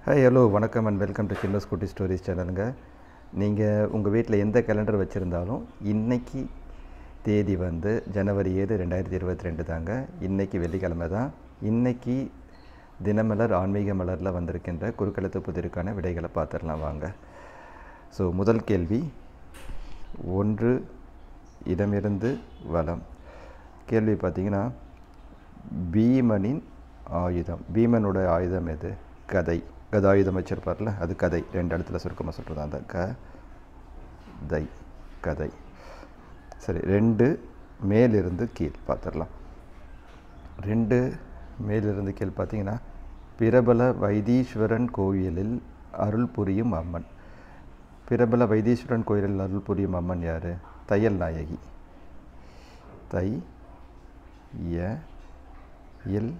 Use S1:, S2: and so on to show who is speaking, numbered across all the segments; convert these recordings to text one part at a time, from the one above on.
S1: hi hello வணக்கம் and welcome to சின்ன scooty stories சேனலுங்க நீங்கள் உங்கள் வீட்டில் எந்த கேலண்டர் வச்சுருந்தாலும் இன்னைக்கு தேதி வந்து ஜனவரி ஏழு ரெண்டாயிரத்தி இருபத்தி ரெண்டு தாங்க இன்னைக்கு வெள்ளிக்கிழமை தான் இன்னைக்கு தினமலர் ஆன்மீக மலரில் வந்திருக்கின்ற குறுக்கெழுத்து புதிருக்கான விடைகளை பார்த்துடலாம் வாங்க ஸோ முதல் கேள்வி ஒன்று இடமிருந்து வலம் கேள்வி பார்த்தீங்கன்னா பீமனின் ஆயுதம் பீமனோட ஆயுதம் எது கதை கதாயுதம் வச்சிருப்பார்ல அது கதை ரெண்டு இடத்துல சுருக்கமாக சொல்கிறது அந்த க தை கதை சரி ரெண்டு மேலிருந்து கீழ் பார்த்துடலாம் ரெண்டு மேலிருந்து கீழ் பார்த்தீங்கன்னா பிரபல வைத்தீஸ்வரன் கோவிலில் அருள் புரியும் அம்மன் பிரபல வைத்தீஸ்வரன் கோயிலில் அருள் புரியும் அம்மன் யார் தையல் நாயகி தை ய இல்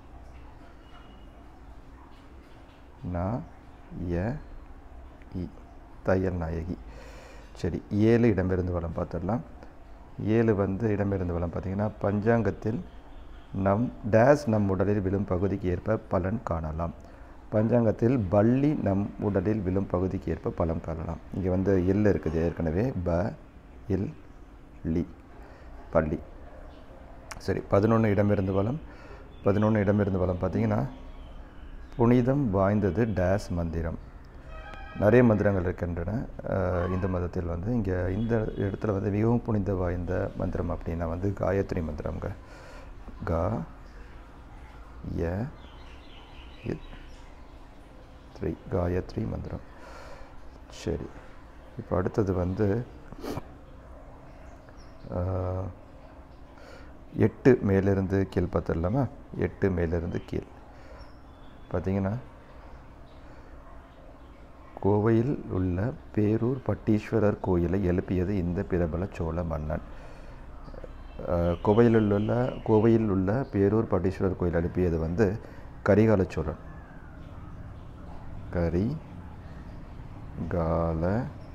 S1: நா ய இ தையல் நாயகி சரி ஏழு இடமிருந்து வளம் பார்த்துடலாம் ஏழு வந்து இடமிருந்து வளம் பார்த்தீங்கன்னா பஞ்சாங்கத்தில் நம் டேஸ் நம் உடலில் விழும் பகுதிக்கு ஏற்ப பலன் காணலாம் பஞ்சாங்கத்தில் பள்ளி நம் உடலில் விழும் பகுதிக்கு ஏற்ப பலன் காணலாம் இங்கே வந்து எல் இருக்குது ஏற்கனவே ப இல் லி பள்ளி சரி பதினொன்று இடமிருந்து வளம் பதினொன்று இடமிருந்து வளம் பார்த்தீங்கன்னா புனிதம் வாய்ந்தது டேஸ் மந்திரம் நிறைய மந்திரங்கள் இருக்கின்றன அஹ், இந்து மதத்தில் வந்து இங்கே இந்த இடத்துல வந்து மிகவும் புனித வாய்ந்த மந்திரம் அப்படின்னா வந்து காயத்ரி மந்திரம்ங்க கா ய இத் த்ரீ காயத்ரி மந்திரம் சரி இப்போ அடுத்தது வந்து அஹ், எட்டு மேலிருந்து கீழ் பார்த்துடலாமா எட்டு மேலிருந்து கீழ் பார்த்தீங்கன்னா கோவையில் உள்ள பேரூர் பட்டீஸ்வரர் கோயிலை எழுப்பியது இந்த பிரபல சோழ மன்னன் அஹ், கோவையில் உள்ள கோவையில் உள்ள பேரூர் பட்டீஸ்வரர் கோயில் எழுப்பியது வந்து கரிகால சோழன் கரி கால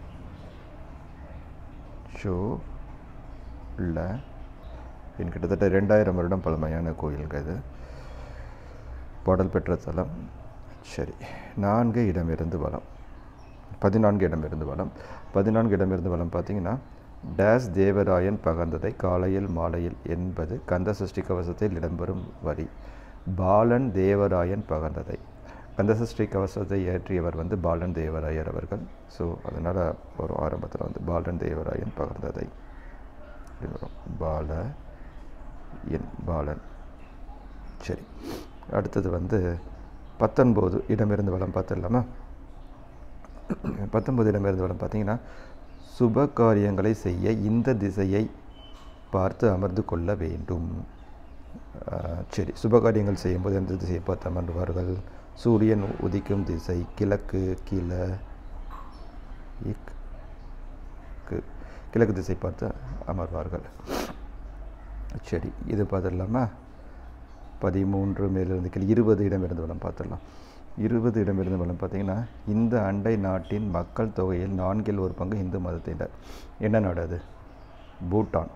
S1: சோ ல பின் கிட்டத்தட்ட ரெண்டாயிரம் வருடம் பழமையான கோயிலுங்க இது பாடல் பெற்ற தலம் சரி நான்கு இடமிருந்து வளம் பதினான்கு இடமிருந்து வளம் பதினான்கு இடமிருந்து வளம் பார்த்தீங்கன்னா டேஸ் தேவராயன் பகர்ந்ததை காலையில் மாலையில் என்பது கந்த சஷ்டி கவசத்தில் இடம்பெறும் வரி பாலன் தேவராயன் பகர்ந்ததை கந்த சஷ்டி கவசத்தை ஏற்றியவர் வந்து பாலன் தேவராயர் அவர்கள் ஸோ அதனால் ஒரு ஆரம்பத்தில் வந்து பாலன் தேவராயன் பகர்ந்ததை இது வரும் பால என் பாலன் சரி அடுத்தது வந்து பத்தொன்பது இடமிருந்து வளம் பார்த்துடலாமா பத்தொன்பது இடமிருந்து வளம் பார்த்தீங்கன்னா சுப காரியங்களை செய்ய இந்த திசையை பார்த்து அமர்ந்து கொள்ள வேண்டும் ஆஹ், சரி சுப காரியங்கள் செய்யும்போது எந்த திசையை பார்த்து அமர்வார்கள் சூரியன் உதிக்கும் திசை கிழக்கு கீழ இக் கு- கிழக்கு திசை பார்த்து அமர்வார்கள் சரி இது பார்த்துடலாமா பதிமூன்று மேலிருந்து கீழ் இருபது இடமிருந்து வளம் பார்த்துடலாம் இருபது இடமிருந்து வளம் பார்த்தீங்கன்னா இந்த அண்டை நாட்டின் மக்கள் தொகையில் நான்கில் ஒரு பங்கு இந்து மதத்தினர் என்ன நாடு அது பூட்டான்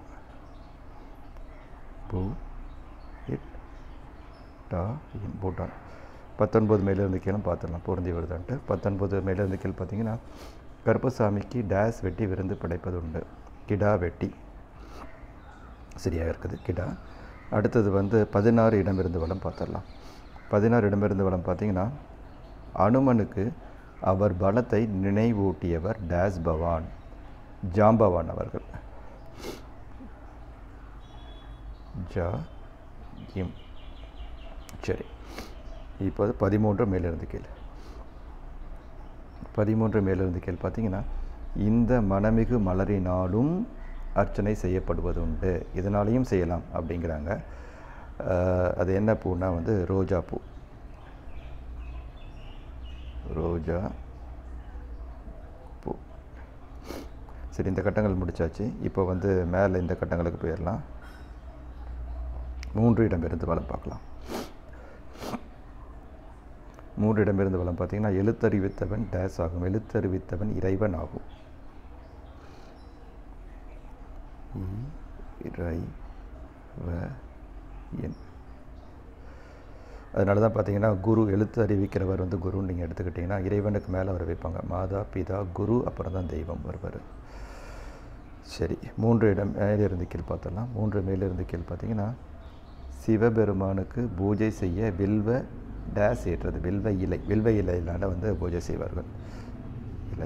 S1: பூ இட் டா இன் பூட்டான் பத்தொன்பது மேலிருந்து கீழே பார்த்துடலாம் பொருந்தி வருதான்ட்டு பத்தொன்பது மேலிருந்து கீழ் பார்த்தீங்கன்னா கருப்பசாமிக்கு டேஸ் வெட்டி விருந்து படைப்பது உண்டு கிடா வெட்டி சரியாக இருக்குது கிடா அடுத்தது வந்து பதினாறு இடமிருந்து வளம் பார்த்துடலாம் பதினாறு இடமிருந்து வளம் பார்த்தீங்கன்னா அனுமனுக்கு அவர் பலத்தை நினைவூட்டியவர் டேஸ் பவான் ஜாம்பவான் அவர்கள் ஜா இம் சரி இப்போது பதிமூன்று மேலிருந்து கீழ் பதிமூன்று மேலிருந்து கீழ் பார்த்தீங்கன்னா இந்த மனமிகு மலரினாலும் அர்ச்சனை செய்யப்படுவது உண்டு இதனாலையும் செய்யலாம் அப்படிங்கிறாங்க அஹ், அது என்ன பூனா வந்து ரோஜா பூ ரோஜா பூ சரி இந்த கட்டங்கள் முடிச்சாச்சு இப்போ வந்து மேலே இந்த கட்டங்களுக்கு போயிடலாம் மூன்று இடமிருந்து வளம் பார்க்கலாம் மூன்று இடமிருந்து வளம் பார்த்தீங்கன்னா எழுத்தறிவித்தவன் டேஸ் ஆகும் எழுத்தறிவித்தவன் இறைவன் ஆகும் இ இறை வ என் அதனால தான் பார்த்தீங்கன்னா குரு எழுத்து அறிவிக்கிறவர் வந்து குருன்னு நீங்கள் எடுத்துக்கிட்டிங்கன்னா இறைவனுக்கு மேலே அவர் வைப்பாங்க மாதா பிதா குரு அப்புறம் தான் தெய்வம் வருவார் சரி மூன்று இடம் மேலிருந்து கீழ் பார்த்தலாம் மூன்று மேலிருந்து கீழ் பார்த்தீங்கன்னா சிவபெருமானுக்கு பூஜை செய்ய வில்வ டேஸ் ஏற்றது வில்வ இலை வில்வ இலையிலான வந்து பூஜை செய்வார்கள் இலை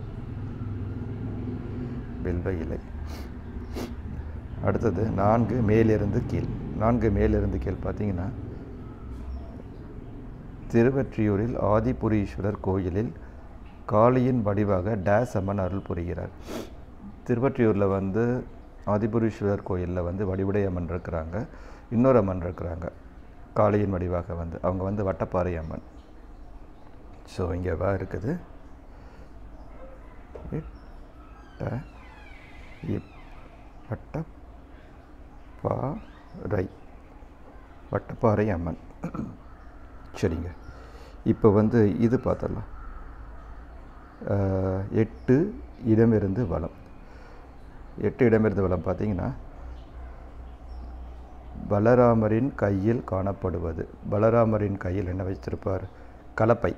S1: வில்வ இலை அடுத்தது நான்கு மேலிருந்து கீழ் நான்கு மேலிருந்து கீழ் பார்த்தீங்கன்னா திருவற்றியூரில் ஆதிபுரீஸ்வரர் கோயிலில் காளியின் வடிவாக டேஸ் அம்மன் அருள் புரிகிறார் திருவற்றியூரில் வந்து ஆதிபுரீஸ்வரர் கோயிலில் வந்து வடிவுடை அம்மன் இருக்கிறாங்க இன்னொரு அம்மன் இருக்கிறாங்க காளியின் வடிவாக வந்து அவங்க வந்து வட்டப்பாறை அம்மன் ஸோ இங்கே வா இருக்குது எட்ட இப் வட்டப்பாறை வட்டப்பாறை அம்மன் சரிங்க இப்போ வந்து இது பார்த்துடலாம் அஹ், எட்டு இடமிருந்து வளம் எட்டு இடமிருந்து வளம் பார்த்தீங்கன்னா பலராமரின் கையில் காணப்படுவது பலராமரின் கையில் என்ன வைத்திருப்பார் கலப்பை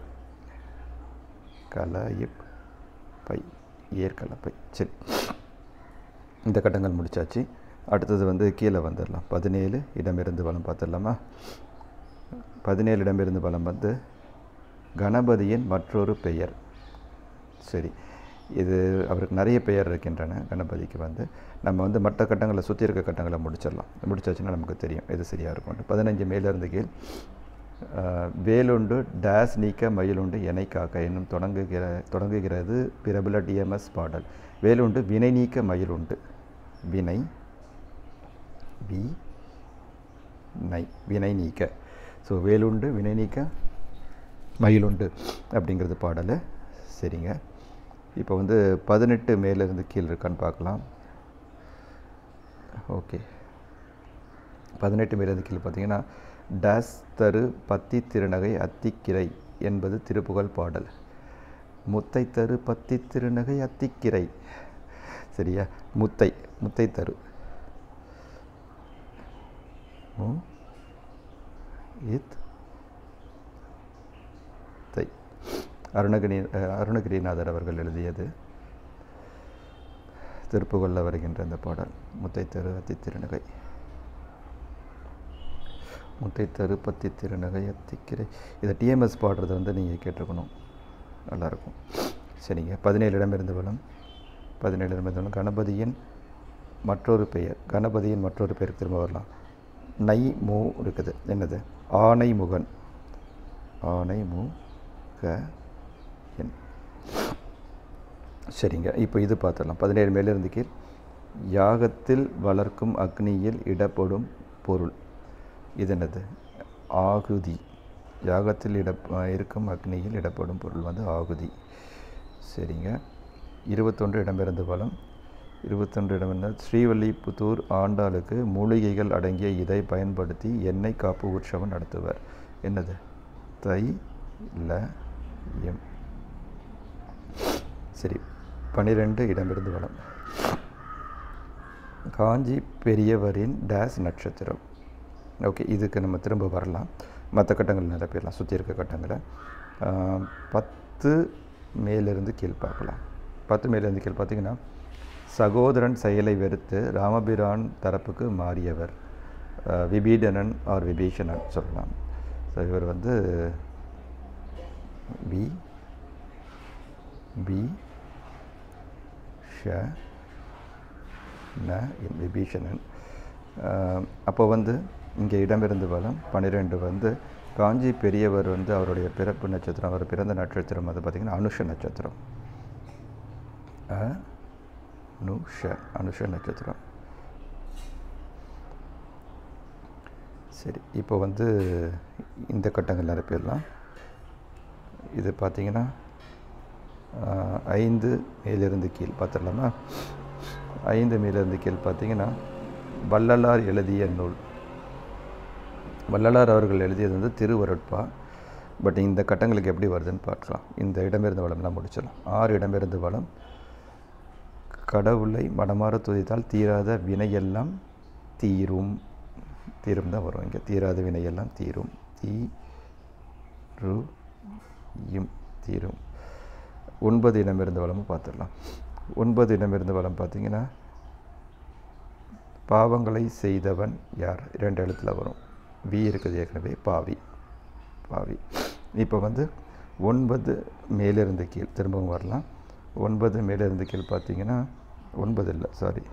S1: கலப்பை ஏற்கலப்பை சரி இந்த கட்டங்கள் முடிச்சாச்சு அடுத்தது வந்து கீழே வந்துடலாம் பதினேழு இடமிருந்து வளம் பார்த்துடலாமா பதினேழு இடமிருந்து வளம் வந்து கணபதியின் மற்றொரு பெயர் சரி இது அவருக்கு நிறைய பெயர் இருக்கின்றன கணபதிக்கு வந்து நம்ம வந்து மற்ற கட்டங்களை சுற்றி இருக்க கட்டங்களை முடிச்சிடலாம் முடிச்சாச்சுன்னா நமக்கு தெரியும் எது சரியாக இருக்கும் பதினஞ்சு மேலிருந்து கீழ் ஆஹ், வேலுண்டு டேஸ் நீக்க மயிலுண்டு எனை காக்க என்னும் தொடங்குகிற தொடங்குகிறது பிரபல டிஎம்எஸ் பாடல் வேலுண்டு வினை நீக்க மயிலுண்டு வினை வி நை வினை நீக்க ஸோ வேலுண்டு வினை நீக்க மயிலுண்டு அப்படிங்கிறது பாடல் சரிங்க இப்போ வந்து பதினெட்டு மேலேருந்து கீழ் இருக்கான்னு பார்க்கலாம் ஓகே பதினெட்டு மேலேருந்து கீழ் பார்த்தீங்கன்னா டேஸ் தரு பத்தி திருநகை அத்திக்கிரை என்பது திருப்புகழ் பாடல் முத்தை தரு பத்தி திருநகை அத்திக்கிரை சரியா முத்தை முத்தை தரு மு இத் தை அருணகிரி அஹ், அருணகிரிநாதர் அவர்கள் எழுதியது திருப்புகொள்ள வருகின்ற இந்த பாடல் முத்தை தரு அத்தி திருநகை முத்தை தரு பத்தி திருநகை அத்திக்கிரை இதை டிஎம்எஸ் பாடுறது வந்து நீங்கள் கேட்டிருக்கணும் நல்லாயிருக்கும் சரிங்க பதினேழு இடமிருந்து வளம் பதினேழு இடமிருந்து வளம் கணபதியின் மற்றொரு பெயர் கணபதியின் மற்றொரு பெயர் திரும்ப வரலாம் நை மூ இருக்குது என்னது ஆனை முகன் ஆனை மு க என் சரிங்க இப்போ இது பார்த்துடலாம் பதினேழு மேலிருந்து கீழ் யாகத்தில் வளர்க்கும் அக்னியில் இடப்படும் பொருள் இது என்னது ஆகுதி யாகத்தில் இட இருக்கும் அக்னியில் இடப்படும் பொருள் வந்து ஆகுதி சரிங்க இருபத்தொன்று இடமிருந்து வளம் இருபத்தொன்று இடமிருந்த ஸ்ரீவல்லிபுத்தூர் ஆண்டாளுக்கு மூலிகைகள் அடங்கிய இதை பயன்படுத்தி எண்ணெய் காப்பு உற்சவம் நடத்துவர் என்னது தை ல எம் சரி பன்னிரெண்டு இடமிருந்து வளம் காஞ்சி பெரியவரின் டேஸ் நட்சத்திரம் ஓகே இதுக்கு நம்ம திரும்ப வரலாம் மற்ற கட்டங்கள் நிரப்பிடலாம் சுற்றி இருக்க கட்டங்களை ஆஹ், பத்து மேலிருந்து கீழ் பார்க்கலாம் பத்து மேலிருந்து கீழ் பார்த்தீங்கன்னா சகோதரன் செயலை வெறுத்து ராமபிரான் தரப்புக்கு மாறியவர் ஆஹ், விபீடனன் ஆர் விபீஷணன் சொல்லலாம் ஸோ இவர் வந்து வி பி ஷ ந என் விபீஷணன் ஆஹ், அப்போ வந்து இங்கே இடமிருந்து வளம் பன்னிரெண்டு வந்து காஞ்சி பெரியவர் வந்து அவருடைய பிறப்பு நட்சத்திரம் அவர் பிறந்த நட்சத்திரம் வந்து பார்த்திங்கன்னா அனுஷ நட்சத்திரம் அ நுஷ அனுஷ நட்சத்திரம் சரி இப்போ வந்து இந்த கட்டங்கள் நிரப்பிடலாம் இது பார்த்தீங்கன்னா ஆஹ், ஐந்து மேலிருந்து கீழ் பார்த்துடலாமா ஐந்து மேலிருந்து கீழ் பார்த்தீங்கன்னா வள்ளலார் எழுதிய நூல் வள்ளலார் அவர்கள் எழுதியது வந்து திருவருட்பா பட் இந்த கட்டங்களுக்கு எப்படி வருதுன்னு பார்க்கலாம் இந்த இடமிருந்து வளம்லாம் முடிச்சிடலாம் ஆறு இடமிருந்து வளம் கடவுளை மனமாற துதித்தால் தீராத வினையெல்லாம் தீரும் தீரும் தான் வரும் இங்கே தீராத வினையெல்லாம் தீரும் தி ரு இம் தீரும் ஒன்பது இடமிருந்த வளமும் பார்த்துடலாம் ஒன்பது இடமிருந்த வளம் பார்த்தீங்கன்னா பாவங்களை செய்தவன் யார் ரெண்டு எழுத்தில் வரும் வி இருக்குது ஏற்கனவே பாவி பாவி இப்போ வந்து ஒன்பது மேலிருந்து கீழ் திரும்பவும் வரலாம் ஒன்பது மேலிருந்து கீழ் பார்த்தீங்கன்னா ஒன்பது இல்லை சாரி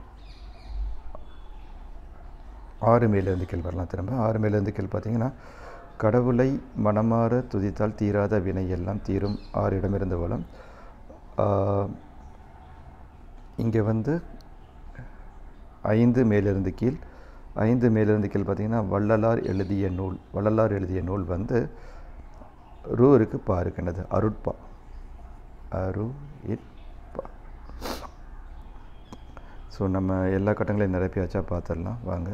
S1: ஆறு மேலிருந்து கீழ் வரலாம் திரும்ப ஆறு மேலிருந்து கீழ் பார்த்தீங்கன்னா கடவுளை மனமாற துதித்தால் தீராத வினை எல்லாம் தீரும் ஆறு இடமிருந்து வளம் இங்கே வந்து ஐந்து மேலிருந்து கீழ் ஐந்து மேலிருந்து கீழ் பார்த்தீங்கன்னா வள்ளலார் எழுதிய நூல் வள்ளலார் எழுதிய நூல் வந்து ரூ இருக்கு பா இருக்கின்றது அருட்பா அரு இட்பா ஸோ நம்ம எல்லா கட்டங்களையும் நிரப்பியாச்சா பார்த்துடலாம் வாங்க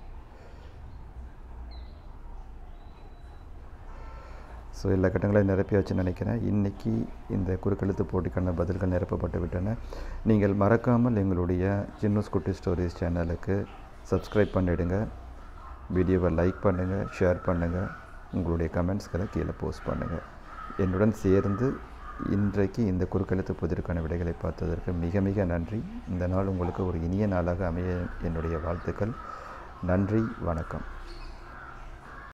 S1: ஸோ எல்லா கட்டங்களையும் நிரப்பியாச்சுன்னு நினைக்கிறேன் இன்றைக்கி இந்த குறுக்கெழுத்து போட்டிக்கான பதில்கள் நிரப்பப்பட்டு விட்டன நீங்கள் மறக்காமல் எங்களுடைய சின்னூஸ் குட்டி ஸ்டோரிஸ் சேனலுக்கு சப்ஸ்கிரைப் பண்ணிவிடுங்க வீடியோவை லைக் பண்ணுங்கள் ஷேர் பண்ணுங்கள் உங்களுடைய கமெண்ட்ஸ்களை கீழே போஸ்ட் பண்ணுங்கள் என்னுடன் சேர்ந்து இன்றைக்கு இந்த குறுக்கெழுத்து புதிருக்கான விடைகளை பார்த்ததற்கு மிக மிக நன்றி இந்த நாள் உங்களுக்கு ஒரு இனிய நாளாக அமைய என்னுடைய வாழ்த்துக்கள் நன்றி வணக்கம்